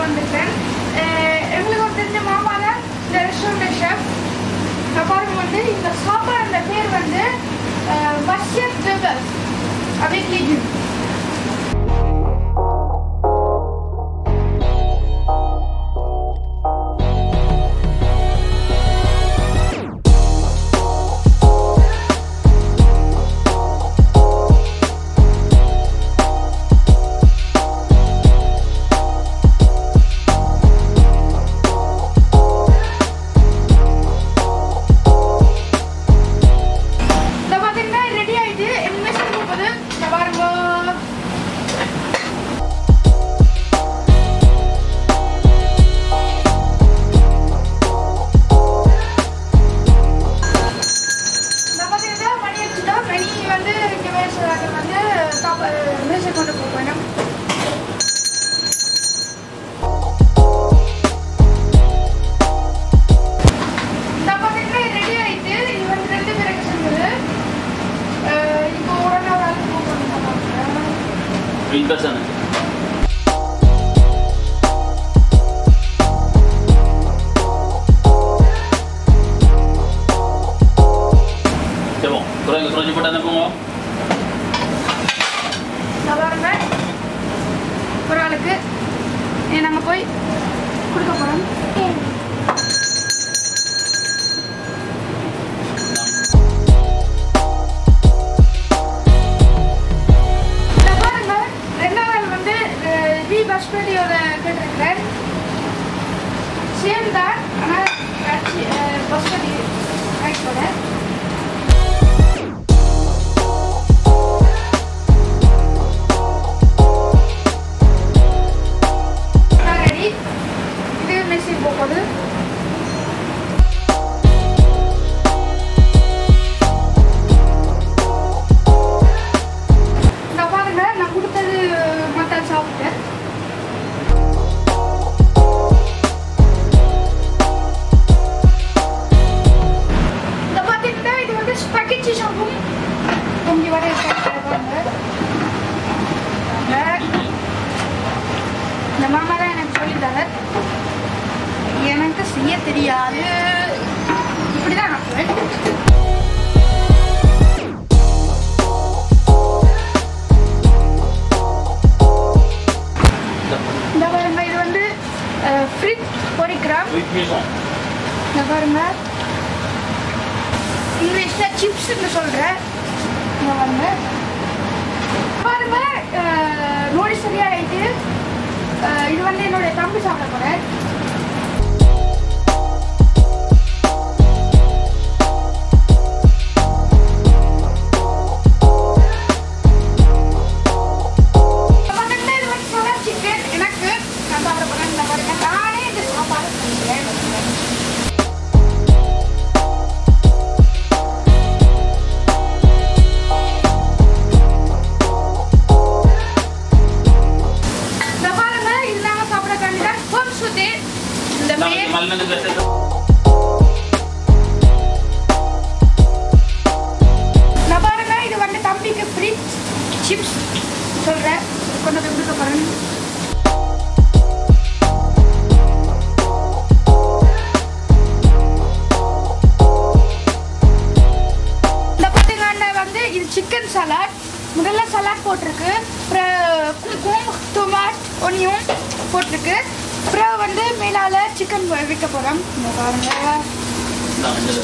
வந்திருக்கேன் அஹ் எங்களுக்கு ஒரு தெரிஞ்ச மாமா தான் இந்த ரெஸ்டாரண்ட் ஷெஃப் பாருங்க வந்து இந்த சாப்பாடு பேர் வந்து மஸ்யத் ஜபல் avec légumes இந்த பார்த்தீங்கன்னா ரெடி ஆயிட்டு என்ன செய்ய போகுது இந்த பாருங்க இந்த பார்த்தீங்கன்னா மணி வச்சுட்டா மணி வந்து இங்கே மேய்ச்சல் வந்து சாப்பா மேய்ச்சல் கொண்டு போக வேணும் இந்த பார்த்தீங்கன்னா ரெடி ஆயிட்டு இது வந்து ரெண்டு பேருக்கு செஞ்சது அஹ் இப்போ ஒரு நாள் வேலைக்கு போகணும் Une personne. C'est bon. Kurang kurang jumpa tanah pun. நான் பாருங்க ஒரு ஆளுக்கு நாங்கள் போய் கொடுக்க போகிறோம் இந்த பாருங்க ரெண்டாவது நாள் வந்து அஹ், வி பஸ்பதியோட கேட்டிருக்கிறேன் சேம் தான் ஆனால் பஸ்பதி ரைஸோட ரெடி இது மெஸ்ஸி போகுது இந்த பாருங்க நான் கொடுத்தது மட்டன் சாப்பிட்டேன் இந்த பார்த்தீங்கன்னா இது வந்து ஸ்பெகெட்டி ஷாப்பும் பொங்கி வர பாருங்க இந்த மாமா தான் எனக்கு சொல்லித்தாரு எனக்கு செய்ய தெரியாது இப்படிதான் நான் பண்ணுவேன். இந்த பாருங்க இது வந்து ஃப்ரிட் பொரிக்கிறான் Oui, maison. இந்த பாருங்க இங்கிலீஷ்ல சிப்ஸ்ன்னு சொல்றேன் இந்த பாருங்க பாருங்க அஹ், நோடி சரியாயிட்டு அஹ், இது வந்து என்னுடைய தம்பி சாப்பிட போறேன் பாருங்க, இது வந்து soya chicken. எனக்கு நான் சாப்பிட போறேன் இந்த பாருங்க நானே இந்த சாப்பாடு செஞ்சேன் இந்த பாருங்க இது நாங்க சாப்பிட கண்டிதான் ஹோம் சுத்தி இந்த Nak பேர் malam nanti biasa tu. இந்த பாருங்க இது வந்து தம்பிக்கு ஃப்ரீ சிப்ஸ் சொல்றேன் கொண்டு போய் கொடுக்க போறேன் இந்த பார்த்தீங்கன்னா வந்து இது சிக்கன் சலாட் முதல்ல சலாட் போட்டிருக்கு அப்புறம் குங்குமம் டொமாட் ஒனியும் போட்டிருக்கு அப்புறம் வந்து மேலால சிக்கன் வைக்க போகிறோம் இங்க பாருங்க Nak macam tu.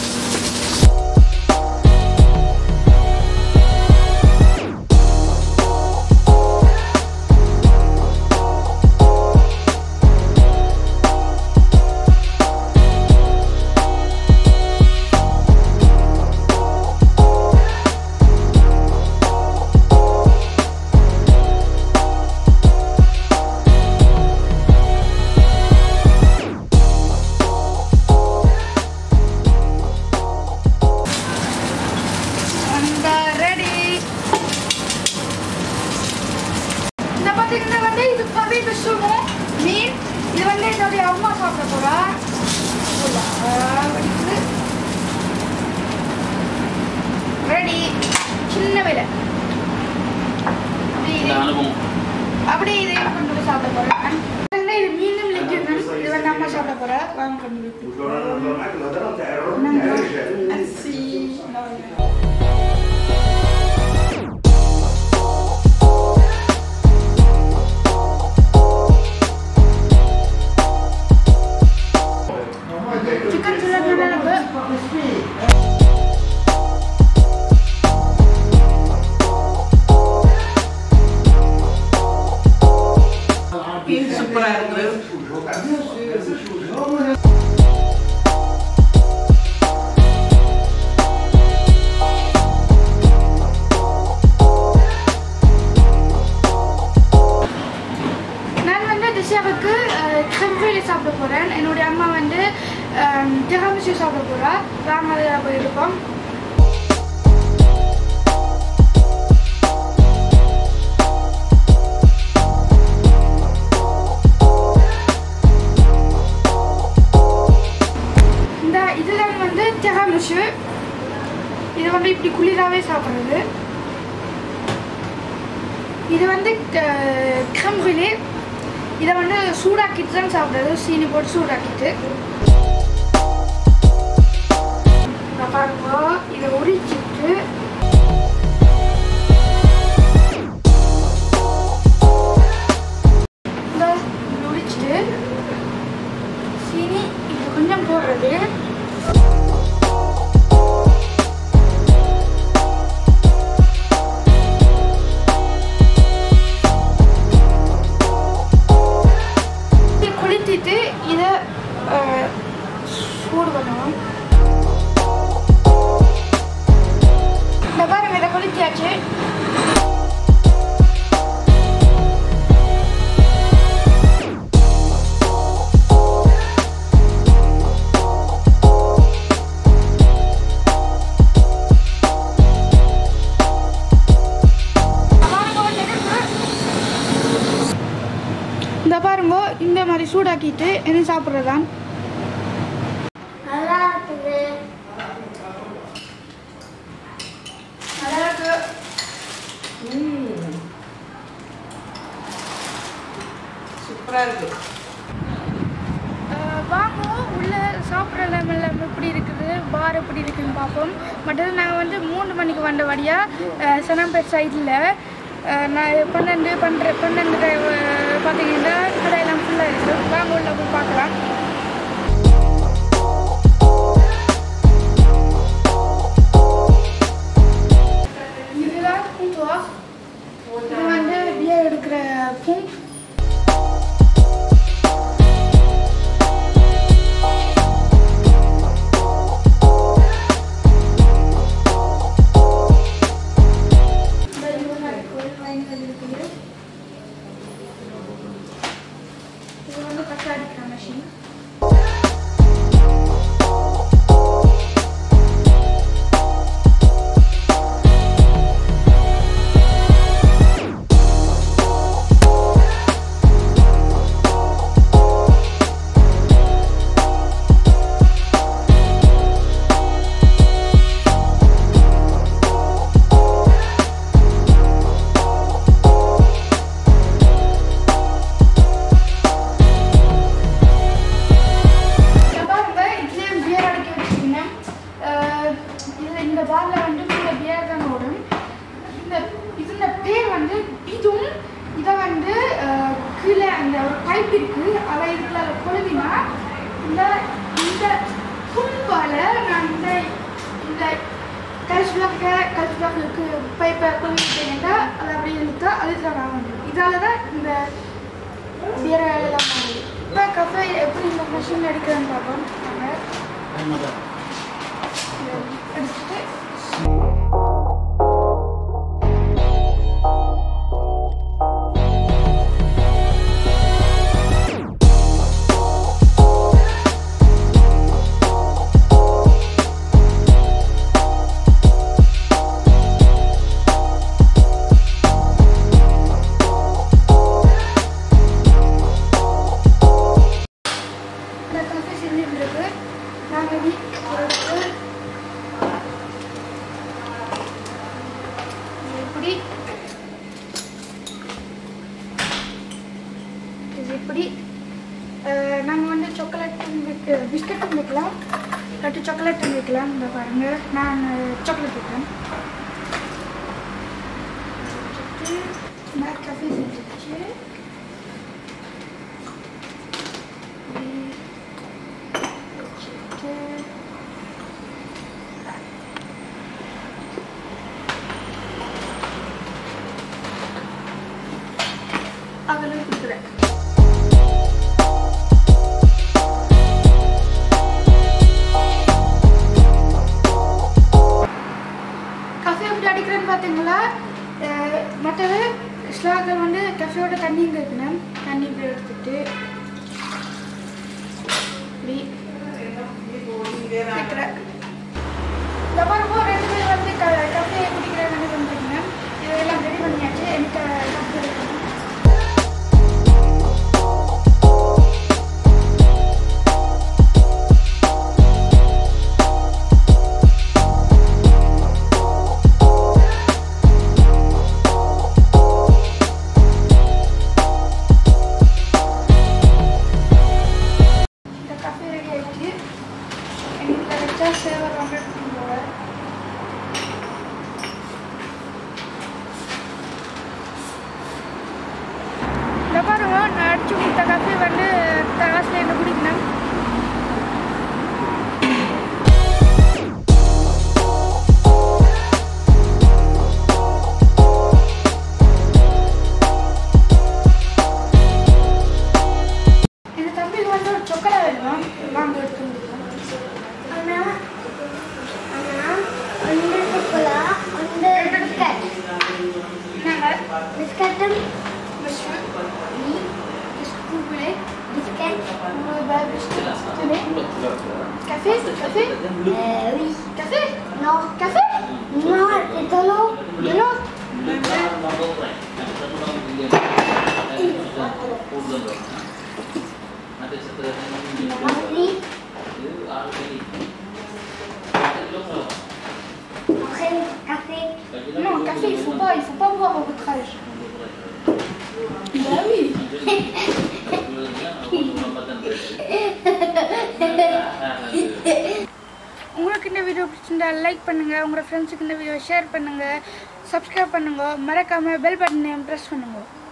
அந்த ரெடி இந்த பார்த்தீங்கன்னா வந்து இது பவி விசுமோ மீன் இது வந்து என்னுடைய அம்மா சாப்பிட போறா ரெடி சின்ன விலை அப்படி Dah இது- ada pun. அப்படியே இதையும் கொண்டு போய் சாப்பிட போறேன் இது மீண்டும் வந்து அம்மா சாப்பிட போகிறா வாங்க கண்டிப்பாக Buongiorno normale, ma non te ero non Eh sì, no, no. Chicken salad நல்லா இருக்கு சூப்பரா இருக்குது நான் வந்து டிஷாவுக்கு கிரம்பேலி சாப்பிட போகிறேன் என்னுடைய அம்மா வந்து திராமிசு சாப்பிட போகிறா வாங்க அதில் போயிருக்கோம் இந்த இதுதான் வந்து திராமிசு இது வந்து இப்படி குளிராகவே சாப்பிட்றது இது வந்து கிரம்பிலே இதை வந்து சூடாக்கிட்டு தான் சாப்பிட்றது சீனி போட்டு சூடாக்கிட்டு இங்க பாருங்க இதை உரிச்சிட்டு இந்த இப்படி உரிச்சிட்டு சீனி இது கொஞ்சம் போடுறது இதை குளித்திட்டு இதை அஹ், சூடு பண்ணுவோம் இந்த பாருங்க இதை குளித்தியாச்சு பாருங்க, வந்து இருக்கு. இந்த பாருங்க இந்த மாதிரி சூடாக்கிட்டு என்ன சாப்பிட்றதான் நல்லா இருக்குது நல்லா இருக்கு சூப்பரா இருக்கு அஹ் வாங்க உள்ள சாப்பிட்ற லெவலில் எப்படி இருக்குது பார் எப்படி இருக்குன்னு பார்ப்போம் மற்றது நாங்கள் வந்து மூணு மணிக்கு வந்த வழியாக சனம்பேட் சைடில் நான் பன்னெண்டு பன்ற பன்னெண்டு பார்த்தீங்கன்னா கடையெல்லாம் ஃபுல்லாக இருக்குது வாங்க உள்ள போய் பார்க்கலாம் இதுதான் பூத்துவா இது வந்து பியர் எடுக்கிற பூம் இது வந்து பச்சை அடிக்கிற மிஷின் இங்க பாருங்க இதுலயும் பியர் அடக்கி வச்சிருக்கீங்க இதில் இந்த பாரில் வந்து இந்த பியர் தான் ஓடும் இந்த இதோட பேர் வந்து இதுவும் இதை வந்து அஹ், கீழே அந்த ஒரு பைப் இருக்கு அதை இதுக்குள்ள கொழுவினா இந்த இந்த தும்பால நான் இந்த இந்த கல்ஸ் பிளாக்க கல்ஸ் பிளாக்கு பைப்பை கொழுவிட்டேன்னா அதை அப்படியே இழுத்தா அதுதான் நான் வந்து இதால தான் இந்த பியரை எல்லாம் மாறுது இப்போ கஃபே எப்படி இந்த மிஷின் எடுக்கிறேன்னு பார்ப்போம் நாங்கள் எடுத்துட்டு இந்த கஃபே செஞ்சுட்டு இருக்கு நாங்கள் வீட்டுக்கு எப்படி இது எப்படி நாங்கள் வந்து பிஸ்கட்டும் வைக்கலாம் இல்லாட்டி சாக்லேட்டும் வைக்கலாம் இந்த பாருங்க நான் சாக்லேட் வைப்பேன் நான் காஃபி செஞ்சிருச்சு வச்சுட்டு அதில் கொடுக்குறேன் கஃபே எப்படி அடிக்கிறேன்னு பார்த்தீங்களா அஹ் மற்றது ஸ்லாகர் வந்து கஃபேயோட தண்ணி இங்கே இருக்கணும் தண்ணி இப்படி எடுத்துட்டு இப்படி வைக்கிறேன் இந்த பாருங்க ரெண்டு பேர் வந்து க கஃபே குடிக்கிறாங்கன்னு சொல்லிட்டுங்க இதெல்லாம் ரெடி பண்ணியாச்சு எனக்கு கஃபே வைக்கணும் இந்த காஃபி ரெடி ஆயிடுச்சு எங்கள் வச்சா சேவர் வந்து எடுத்துட்டு போவேன் இந்த பாருங்க நான் அடிச்சு கொடுத்த காஃபி வந்து தராசில் என்ன குடிக்கணும் இந்த தம்பிக்கு வந்து ஒரு சொக்கலா வேணும் வாங்க எடுத்து அண்ணா அண்ணா ஒன்று சுக்குலா ஒன்று பிஸ்கட் நாங்கள் பிஸ்கட்டும் ஸ்கூலே biscuit Café Café Euh, oui. Café Non. Café Non, c'est de l'eau. De l'eau. Oui. Après, café. Non, café, il faut pas, il faut pas boire au votre âge. Bah oui உங்களுக்கு இந்த video பிடிச்சிருந்தா like பண்ணுங்க உங்களோட ஃப்ரெண்ட்ஸுக்கு இந்த video share பண்ணுங்க subscribe பண்ணுங்க மறக்காம பெல் பட்டனை ப்ரெஸ் பண்ணுங்க